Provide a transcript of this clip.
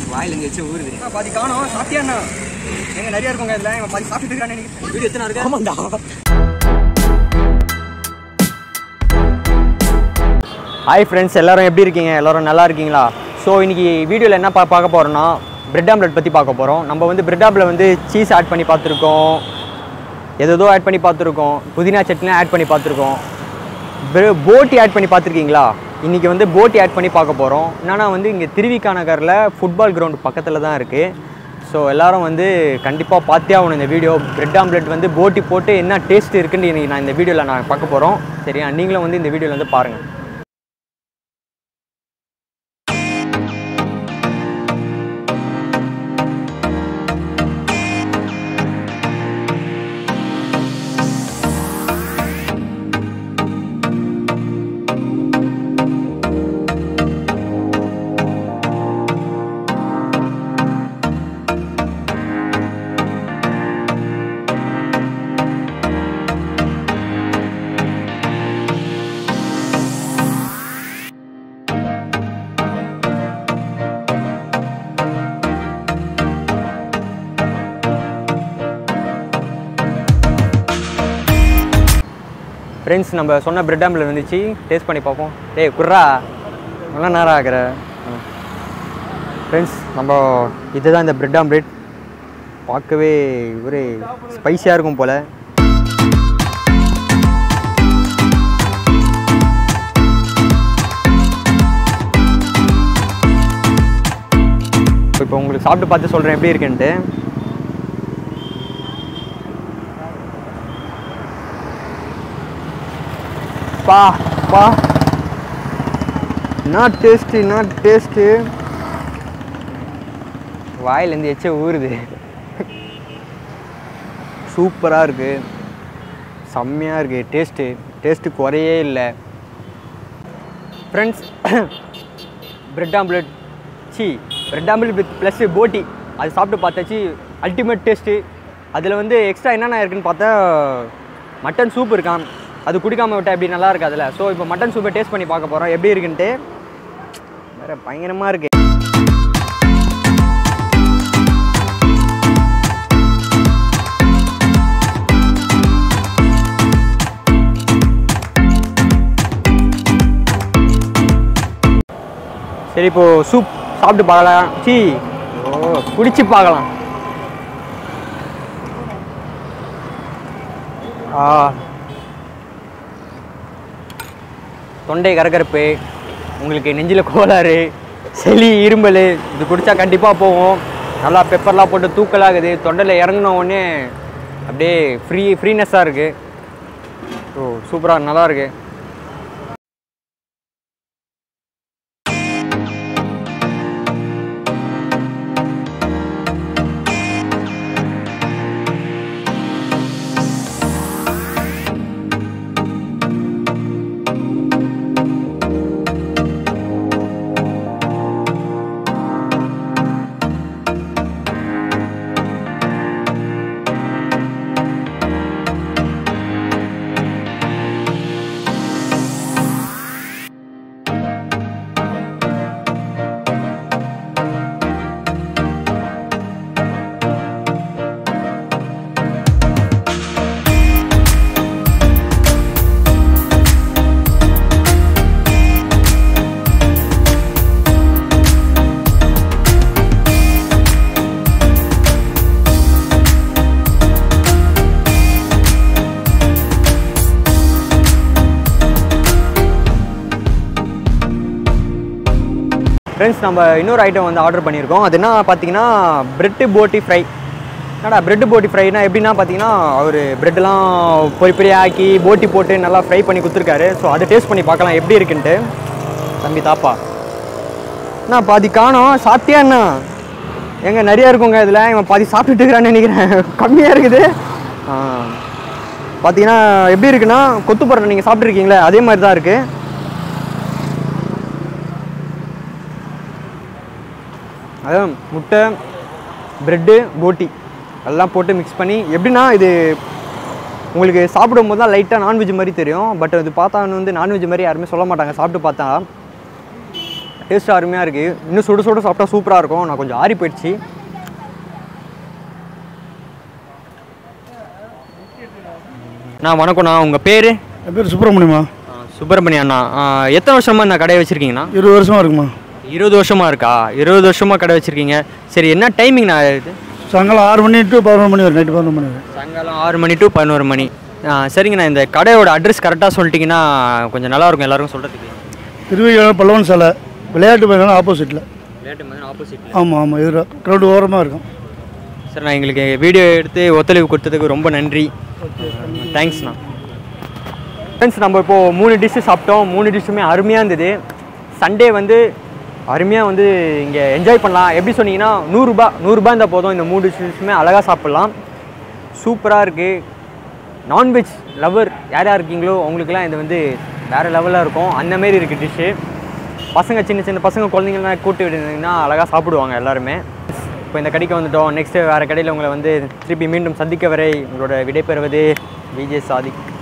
வாயில இருந்து வச்சு ஊறுது அண்ணா, பாதி காணோம் சாப்பிட்டியா அண்ணா எங்க நிறைய இருக்குங்க இதுல இவன் பாதி சாப்பிட்டு இருக்கான்னு நினைக்கிறேன் வீடு எத்தனை இருக்கு ஆமாண்டா ஹாய் ஃப்ரெண்ட்ஸ் எல்லாரும் எப்படி இருக்கீங்க எல்லாரும் நல்லா இருக்கீங்களா ஸோ இன்னைக்கு வீடியோவில் என்ன பா பார்க்க போகிறோம்னா பிரெட் ஆம்லெட் பற்றி பார்க்க போகிறோம் நம்ம வந்து பிரெட் ஆம்லெட் வந்து சீஸ் ஆட் பண்ணி பார்த்துருக்கோம் எதோ ஆட் பண்ணி பார்த்துருக்கோம் புதினா சட்னிலாம் ஆட் பண்ணி பார்த்துருக்கோம் போட்டி ஆட் பண்ணி பார்த்துருக்கீங்களா இன்றைக்கி வந்து போட்டி ஆட் பண்ணி பார்க்க போகிறோம் என்னன்னா வந்து இங்கே திருவிக்கா நகரில் ஃபுட்பால் கிரவுண்ட் பக்கத்தில் தான் இருக்குது ஸோ எல்லாரும் வந்து கண்டிப்பாக பார்த்தே ஆகணும் இந்த வீடியோ பிரெட் ஆம்லெட் வந்து போட்டி போட்டு என்ன டேஸ்ட் இருக்குன்னு இன்னைக்கு நான் இந்த வீடியோவில் நான் பார்க்க போகிறோம் சரியா நீங்களும் வந்து இந்த வீடியோவில் வந்து பாருங்கள் ஃப்ரெண்ட்ஸ் நம்ம சொன்ன பிரெட் ஆம்லெட் வந்துச்சு டேஸ்ட் பண்ணி பார்ப்போம் டேய் குர்ரா நல்லா நேரம் ஆகிற ஃப்ரெண்ட்ஸ் நம்ம இதுதான் இந்த பிரெட் ஆம்லெட் பார்க்கவே ஒரு ஸ்பைஸியாக இருக்கும் போல் இப்போ உங்களுக்கு சாப்பிட்டு பார்த்து சொல்கிறேன் எப்படி இருக்குன்ட்டு பா பா நாட் டேஸ்ட்டு நாட் டேஸ்ட்டு வாயிலேருந்து எச்ச ஊறுது சூப்பராக இருக்குது செம்மையாக இருக்குது டேஸ்ட்டு டேஸ்ட்டு குறையே இல்லை ஃப்ரெண்ட்ஸ் பிரெட் ஆம்லெட் சி பிரெட் ஆம்லெட் வித் ப்ளஸ் போட்டி அது சாப்பிட்டு பார்த்தாச்சு அல்டிமேட் டேஸ்ட்டு அதில் வந்து எக்ஸ்ட்ரா என்னென்ன இருக்குன்னு பார்த்தா மட்டன் சூப் இருக்கான் அது குடிக்காம விட்டா எப்படி நல்லா இருக்காதுல்ல ஸோ இப்போ மட்டன் சூப்பை டேஸ்ட் பண்ணி பார்க்க போகிறோம் எப்படி இருக்குன்ட்டு வேற பயங்கரமாக இருக்கு சரி இப்போ சூப் சாப்பிட்டு பார்க்கலாம் சி ஓ குடிச்சு பார்க்கலாம் ஆ தொண்டை கரகரப்பு உங்களுக்கு நெஞ்சில் கோளாறு சளி இருமல் இது குடித்தா கண்டிப்பாக போகும் நல்லா பெப்பர்லாம் போட்டு தூக்கலாகுது தொண்டையில் இறங்கின உடனே அப்படியே ஃப்ரீ ஃப்ரீனஸ்ஸாக இருக்குது ஓ சூப்பராக நல்லா இருக்கு ஃப்ரெண்ட்ஸ் நம்ம இன்னொரு ஐட்டம் வந்து ஆர்டர் பண்ணியிருக்கோம் அது என்ன பார்த்தீங்கன்னா பிரெட்டு போட்டி ஃப்ரை என்னடா பிரெட் போட்டி ஃப்ரைனா எப்படின்னா பார்த்தீங்கன்னா அவர் பிரெட்டெல்லாம் பொரி பொரி ஆக்கி போட்டி போட்டு நல்லா ஃப்ரை பண்ணி கொடுத்துருக்காரு ஸோ அதை டேஸ்ட் பண்ணி பார்க்கலாம் எப்படி இருக்குன்ட்டு தம்பி தாப்பா அண்ணா பாதி காணோம் சாப்பிட்டியா அண்ணா எங்க நிறைய இருக்குங்க இதில் இவன் பாதி சாப்பிட்டுட்டு இருக்கிறான்னு நினைக்கிறேன் கம்மியாக இருக்குது ஆ. பார்த்தீங்கன்னா எப்படி இருக்குன்னா கொத்து பரோட்டா நீங்கள் சாப்பிட்ருக்கீங்களே அதே மாதிரி தான் இருக்குது அதான் முட்டை ப்ரெட்டு போட்டி எல்லாம் போட்டு மிக்ஸ் பண்ணி எப்படின்னா இது உங்களுக்கு சாப்பிடும்போது தான் லைட்டாக நான்வெஜ் மாதிரி தெரியும் பட் இது பார்த்தா வந்து நான்வெஜ் மாதிரி யாருமே சொல்ல மாட்டாங்க சாப்பிட்டு பார்த்தா டேஸ்ட் அருமையாக இருக்குது இன்னும் சுட சுட சாப்பிட்டா சூப்பராக இருக்கும் நான் கொஞ்சம் ஆறி போயிடுச்சு நான் வணக்கம்ண்ணா உங்கள் பேர் என் பேர் சுப்பிரமணியம்மா சுப்பிரமணிய அண்ணா ஆ, எத்தனை வருஷமாக இந்த கடையை வச்சுருக்கீங்கண்ணா இருபது வருஷமா இருக்குமா இருபது வருஷமா இருக்கா இருபது வருஷமா கடை வச்சிருக்கீங்க சரி என்ன டைமிங்ண்ணா இது சாயங்காலம் ஆறு மணி டு பதினொரு மணி வரும் நைட்டு பதினொரு மணி வரும் சாயங்காலம் ஆறு மணி டு பதினோரு மணி ஆ, சரிங்கண்ணா இந்த கடையோட அட்ரஸ் கரெக்டாக சொல்லிட்டீங்கன்னா கொஞ்சம் நல்லா இருக்கும் எல்லாருக்கும் சொல்கிறதுக்கு திருவையாளர் பல்லவன் சாலை விளையாட்டு மைதானம் ஆப்போசிட்டில் லேட்டு மாதிரி ஆப்போசிட்டில் ஆமாம் ஆமாம் இது க்ரௌடு ஓரமாக இருக்கும் சார் நான் எங்களுக்கு வீடியோ எடுத்து ஒத்துழைப்பு கொடுத்ததுக்கு ரொம்ப நன்றி தேங்க்ஸ்ண்ணா ஃப்ரெண்ட்ஸ் நம்ம இப்போது மூணு டிஷ்ஷு சாப்பிட்டோம் மூணு டிஷ்ஷுமே அருமையாக இருந்தது சண்டே வந்து அருமையாக வந்து இங்கே என்ஜாய் பண்ணலாம் எப்படி சொன்னீங்கன்னா நூறுரூபா நூறுரூபா இருந்தால் போதும் இந்த மூணு டிஷ்ஷுமே அழகாக சாப்பிட்லாம் சூப்பராக இருக்குது நான்வெஜ் லவர் யார் யார் இருக்கீங்களோ அவங்களுக்குலாம் இது வந்து வேறு லெவலில் இருக்கும் அந்த மாரி இருக்குது டிஷ்ஷு பசங்க சின்ன சின்ன பசங்க குழந்தைங்கலாம் கூட்டு விட்டுருந்தீங்கன்னா அழகாக சாப்பிடுவாங்க எல்லாருமே இப்போ இந்த கடைக்கு வந்துட்டோம் நெக்ஸ்ட்டு வேறு கடையில் உங்களை வந்து திருப்பி மீண்டும் சந்திக்க வரை உங்களோட விடைபெறுவது விஜய் சாதிக்